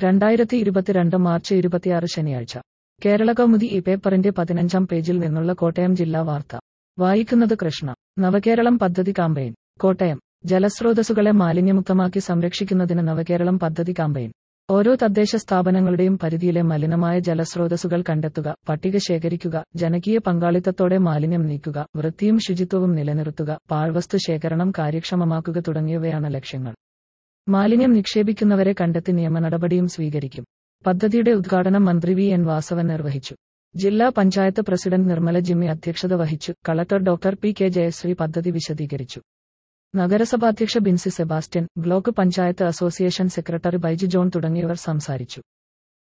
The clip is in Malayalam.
രണ്ടായിരത്തി ഇരുപത്തിരണ്ട് മാർച്ച് ഇരുപത്തിയാറ് ശനിയാഴ്ച കേരള കൗമുദി ഈ പേപ്പറിന്റെ പതിനഞ്ചാം പേജിൽ നിന്നുള്ള കോട്ടയം ജില്ലാ വാർത്ത വായിക്കുന്നത് കൃഷ്ണ നവകേരളം പദ്ധതി കാമ്പയിൻ കോട്ടയം ജലസ്രോതസ്സുകളെ മാലിന്യമുക്തമാക്കി സംരക്ഷിക്കുന്നതിന് നവകേരളം പദ്ധതി കാമ്പയിൻ ഓരോ തദ്ദേശ സ്ഥാപനങ്ങളുടെയും പരിധിയിലെ മലിനമായ ജലസ്രോതസ്സുകൾ കണ്ടെത്തുക പട്ടിക ശേഖരിക്കുക ജനകീയ പങ്കാളിത്തത്തോടെ മാലിന്യം നീക്കുക വൃത്തിയും ശുചിത്വവും നിലനിർത്തുക പാഴ്വസ്തു ശേഖരണം കാര്യക്ഷമമാക്കുക തുടങ്ങിയവയാണ് ലക്ഷ്യങ്ങൾ മാലിന്യം നിക്ഷേപിക്കുന്നവരെ കണ്ടെത്തി നിയമ നടപടിയും സ്വീകരിക്കും പദ്ധതിയുടെ ഉദ്ഘാടനം മന്ത്രി വി എൻ വാസവൻ നിർവഹിച്ചു ജില്ലാ പഞ്ചായത്ത് പ്രസിഡന്റ് നിർമ്മല ജിമ്മി അധ്യക്ഷത വഹിച്ചു collector doctor P K Jayasree പദ്ധതി വിശദീകരിച്ചു നഗരസഭാധ്യക്ഷ Binsy Sebastian block panchayat association secretary Baiju John തുടങ്ങിയവർ സംസാരിച്ചു